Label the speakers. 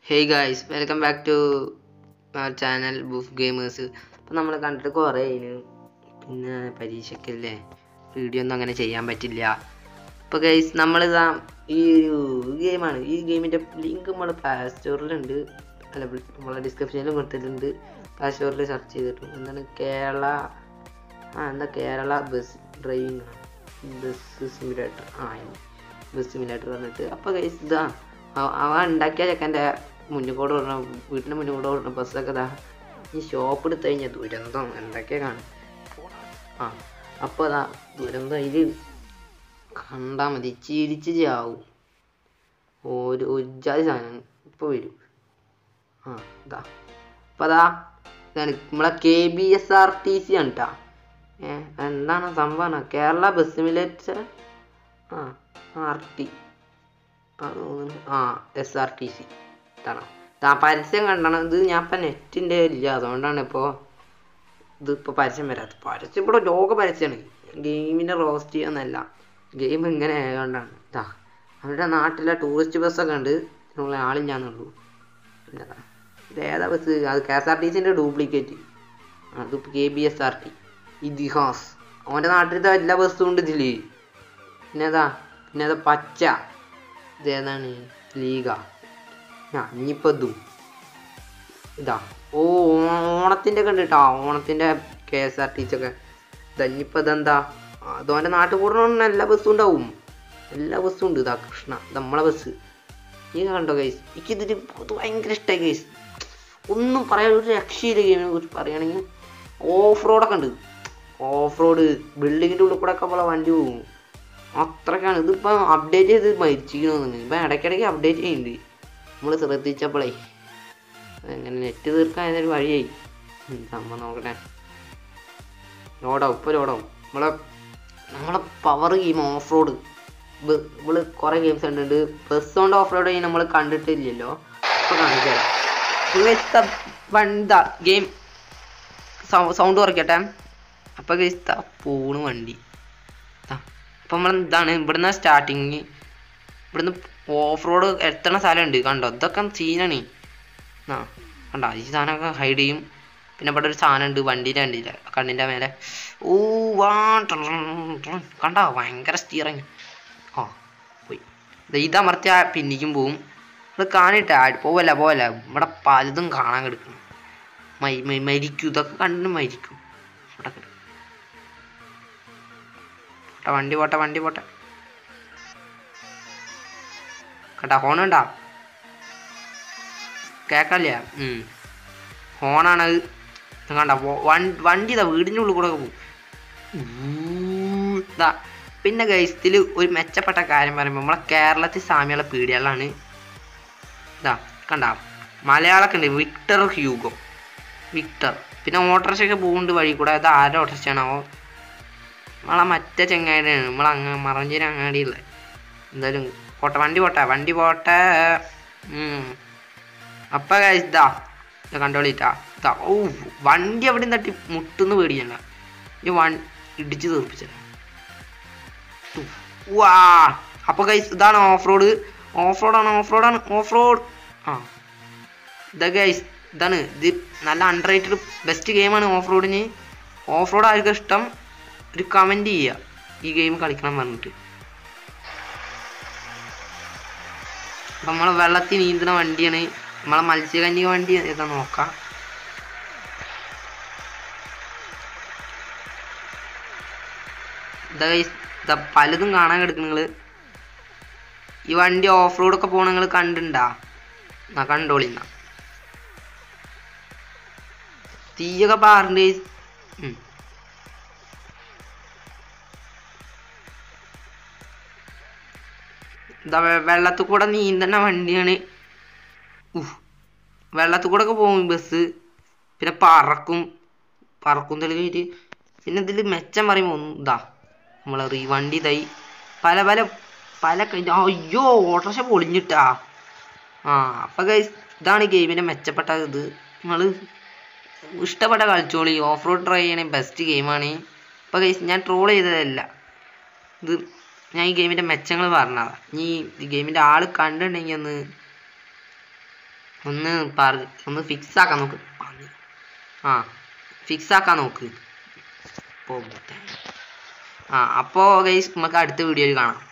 Speaker 1: Hey guys welcome back to our channel buff gamers അപ്പം നമ്മൾ കണ്ടിട്ട് കുറേ അതിന് പിന്നെ പരീക്ഷയ്ക്കല്ലേ വീഡിയോ ഒന്നും അങ്ങനെ ചെയ്യാൻ പറ്റില്ല അപ്പോൾ ഗൈസ് നമ്മളിതാ ഈ ഒരു ഗെയിമാണ് ഈ ഗെയിമിൻ്റെ ലിങ്ക് നമ്മൾ പ്ലേ സ്റ്റോറിലുണ്ട് അല്ല നമ്മളെ ഡിസ്ക്രിപ്ഷനിലും കൊടുത്തിട്ടുണ്ട് പ്ലേ സ്റ്റോറിൽ സെർച്ച് ചെയ്തിട്ടു എന്താണ് കേരള ആ എന്താ Kerala bus driving bus simulator ആ ബസ് സിമുലേറ്റർ പറഞ്ഞിട്ട് അപ്പോൾ ഗൈസ് ഇതാ അവ- അവ ഉണ്ടാക്കിയ ചെക്കൻ്റെ മുന്നിൽ കൂടെ ഓടണ വീട്ടിൻ്റെ മുന്നിൽ കൂടെ ഓടണ ബസ്സൊക്കെ ഇതാ ഈ ഷോപ്പ് എടുത്തു കഴിഞ്ഞാൽ ദുരന്തം എന്തൊക്കെയാ കാണും ആ അപ്പോൾ അതാ ദുരന്തം ഇത് കണ്ടാൽ മതി ചിരിച്ച് ചാവും ഒരു ഒരു ജാതി സാധനം ഇപ്പോൾ വരും ആ ഇതാ അപ്പോൾ അതാ ഇതാണ് നമ്മളെ K B S R T C ആണ് കേട്ടോ ഏ എന്താണ് സംഭവം കേരള ബസ് സിമുലേറ്റർ ആ ആർ ടി ആ എസ് ആർ ടി സി ഇതാണ് ആ പരസ്യം കണ്ടാണ് ഇത് ഞാൻ ഇപ്പം നെറ്റിൻ്റെ ഇല്ല അതുകൊണ്ടാണ് ഇപ്പോൾ ഇത് ഇപ്പോൾ പരസ്യം വരാത്തത് പരസ്യം ഇവിടെ ലോക പരസ്യമാണ് ഗെയിമിൻ്റെ റോസ്റ്റ് ചെയ്യാന്നല്ല ഗെയിം ഇങ്ങനെ ആയതുകൊണ്ടാണ് ഇതാ അവരുടെ നാട്ടിലെ ടൂറിസ്റ്റ് ബസ്സൊക്കെ ഉണ്ട് നമ്മളെ ആളില്ലാന്നുള്ളൂ പിന്നെ ദാ, ഇത് ഏതാ ബസ് അത് കെ എസ് ആർ ടി സിൻ്റെ ഡ്യൂപ്ലിക്കേറ്റ് അതിപ്പോൾ K B S R T Ithihas അവൻ്റെ നാട്ടിലത്തെ എല്ലാ ബസ്സും ഉണ്ട് ഇതിൽ പിന്നെ ഏതാ പിന്നെ ഏതാ പച്ച ഇതേതാണ് ലീഗ ആ ഇനിയിപ്പോൾ ഇതും ഇതാ ഓ ഓണത്തിൻ്റെ ഒക്കെ ഉണ്ട് കേട്ടോ ഓണത്തിൻ്റെ K S R T C ഒക്കെ ഇതാ ഇനിയിപ്പോൾ ഇതെന്താ അതോൻ്റെ നാട്ടിൽ കൂടെ എല്ലാ ബസ്സും ഉണ്ടാവും എല്ലാ ബസ്സും ഉണ്ട് ഇതാ കൃഷ്ണ ഇത് നമ്മളെ ബസ് ഈ കണ്ടോ ഗൈസ് എനിക്ക് ഇതിന് ഇത് ഭയങ്കര ഇഷ്ടമായി ഗൈസ് ഒന്നും പറയാൻ ഒരു രക്ഷയില്ല ഗെയിമിനെ കുറിച്ച് പറയുകയാണെങ്കിൽ ഓഫ് റോഡൊക്കെ ഉണ്ട് ഓഫ് റോഡ് ബിൽഡിങ്ങിൻ്റെ ഉള്ളിൽ കൂടെ ഒക്കെ നമ്മളെ വണ്ടി പോകും അത്രക്കാണ് ഇതിപ്പോൾ അപ്ഡേറ്റ് ചെയ്ത് മരിച്ചിരിക്കണമെന്ന് ഇപ്പം ഇടയ്ക്കിടയ്ക്ക് അപ്ഡേറ്റ് ചെയ്യുന്നുണ്ട് നമ്മൾ ശ്രദ്ധിച്ചപ്പോഴേ അങ്ങനെ നെറ്റ് തീർക്കാൻ ഏതൊരു വഴിയായി ഉം, നമ്മ നോക്കട്ടെ ലോഡാവും ഇപ്പോൾ ലോഡാവും നമ്മളെ നമ്മളെ പവർ ഗെയിം ഓഫ് റോഡ് ഇവള് കുറേ ഗെയിംസ് കണ്ടിട്ടുണ്ട് ബസ് കൊണ്ട് ഓഫ് റോഡ് ചെയ്യാൻ നമ്മൾ കണ്ടിട്ടില്ലല്ലോ ഇപ്പോൾ കാണിച്ചു തരാം വണ്ട ഗെയിം സൗണ്ട് കുറയ്ക്കട്ടെ അപ്പോൾ ഗൈസ്ത പോണ് വണ്ടി അപ്പം നമ്മൾ ഇതാണ് ഇവിടുന്ന് സ്റ്റാർട്ടിങ് ഇവിടുന്ന് ഓഫ് റോഡ് എത്തണ സ്ഥലമുണ്ട് കണ്ടോ ഇതൊക്കെ സീനാണ് ആ കണ്ടോ ഈ സാധനമൊക്കെ ഹൈഡ് ചെയ്യും പിന്നെ ഇവിടെ ഒരു സാധനം ഉണ്ട് വണ്ടീൻ്റെ കണ്ടില്ല കണ്ണിൻ്റെ മേലെ ഓ വാ ട്രൺ ട്രൺ. കണ്ടോ ഭയങ്കര സ്റ്റിയറിങ് ആ പോയി ദേ ഇതമർത്തിയ പിന്നിക്കും പോവും ഇത് കാണിട്ട പോവല്ല പോവല്ല ഇവിടെ പലതും കാണാൻ കിടക്കണം മൈ മൈ- മരിക്കും ഇതൊക്കെ കണ്ടിട്ട് മരിക്കും ഇവിടെ കിടക്കും പോട്ടെ വണ്ടി പോട്ടെ വണ്ടി പോട്ടെ കേട്ടാ ഹോണുണ്ടാ കേക്കല്ല ഹോണാണത് ഇത് കണ്ട വണ്ടി ഇതാ വീടിൻ്റെ ഉള്ളിൽ കൂടെ പോകും ഇതാ പിന്നെ ഗൈസ്തിൽ ഒരു മെച്ചപ്പെട്ട കാര്യം പറയുമ്പോൾ നമ്മളെ കേരളത്തിൽ സാമ്യമുള്ള പീഡികളാണ് ഇതാ കണ്ട മലയാളമൊക്കെ ഉണ്ട് വിക്ടർ ഹ്യൂഗോ വിക്ടർ പിന്നെ ഓട്ടോറിക്ഷയൊക്കെ പോകുന്നുണ്ട് വഴി കൂടെ അത് ആരുടെ ഓട്ടോറിക്ഷയാണാവോ നമ്മളെ മറ്റേ ചെങ്ങാടിയാണ് നമ്മളെ അങ്ങ മറഞ്ചേരി അങ്ങാടിയുള്ള എന്തായാലും പോട്ടെ വണ്ടി പോട്ടെ വണ്ടി പോട്ടെ ഉം. അപ്പൊ guys ഇതാ ഇത് കണ്ടോളിട്ടാ ഇതാ ഓ വണ്ടി എവിടെ തട്ടി മുട്ടുന്ന് പേടിയല്ല ഈ വൺ ഇടിച്ച് തീർപ്പിച്ചത് വാ അപ്പൊ ഗൈസ് ഇതാണ് ഓഫ് റോഡ് ഓഫ് റോഡാണ് ഓഫ് റോഡാണ് ഓഫ് റോഡ് ആ ഇതാ ഗൈസ് ഇതാണ് ഇത് നല്ല അണ്ടർ റേറ്റഡ് ബെസ്റ്റ് ഗെയിമാണ് ഓഫ് റോഡിന് ഓഫ് റോഡ് ആർക്കും ഇഷ്ടം ഒരു കമൻറ്റ് ചെയ്യുക ഈ ഗെയിം കളിക്കണം പറഞ്ഞിട്ട് അപ്പം നമ്മളെ വെള്ളത്തിൽ നീന്തുന്ന വണ്ടിയാണ് നമ്മളെ മത്സ്യകന്യക വണ്ടി ഏതാ നോക്കാം ഇതാ guys, ഇതാ പലതും കാണാൻ കിടക്കും നിങ്ങൾ ഈ വണ്ടി ഓഫ് റോഡൊക്കെ പോണ നിങ്ങൾ കണ്ടിണ്ടാ എന്നാ കണ്ടോളി എന്നാ തീയൊക്കെ പാറുണ്ട് guys. ഉം. ഇതാ വെ- വെള്ളത്തിൽ കൂടെ നീന്തണ വണ്ടിയാണ് ഉഫ്. വെള്ളത്തിൽ കൂടെ ഒക്കെ പോകും ബസ് പിന്നെ പറക്കും പറക്കും തെളിവിട്ട് പിന്നെ ഇതിൽ മെച്ചം പറയുമ്പോൾ ഒന്ന് ഇതാ നമ്മളെ റീ വണ്ടി ഇതായി പല പല പല ക- അയ്യോ ഓട്ടോറിക്ഷ പൊളിഞ്ഞിട്ടാ ആ അപ്പൊ ഗൈസ് ഇതാണ് ഗെയിമിന്റെ മെച്ചപ്പെട്ട ഇത് നിങ്ങൾ ഇഷ്ടപ്പെട്ട കളിച്ചോളി ഓഫ് റോഡ് ട്രൈ ചെയ്യണേ ബെസ്റ്റ് ഗെയിമാണ് അപ്പൊ ഗൈസ് ഞാൻ ട്രോൾ ചെയ്തതല്ല ഇത് ഞാൻ ഈ ഗെയിമിന്റെ മെച്ചങ്ങൾ പറഞ്ഞതാ നീ ഈ ഗെയിമിന്റെ ആള് കണ്ടിട്ടുണ്ടെങ്കിൽ ഒന്ന് ഒന്ന് പറ ഒന്ന് ഫിക്സ് ആക്കാൻ നോക്ക് പന്നി. ആ ഫിക്സ് ആക്കാൻ നോക്ക് പോ ആ അപ്പോൾ ഗൈസ് നമുക്ക് അടുത്ത വീഡിയോയിൽ കാണാം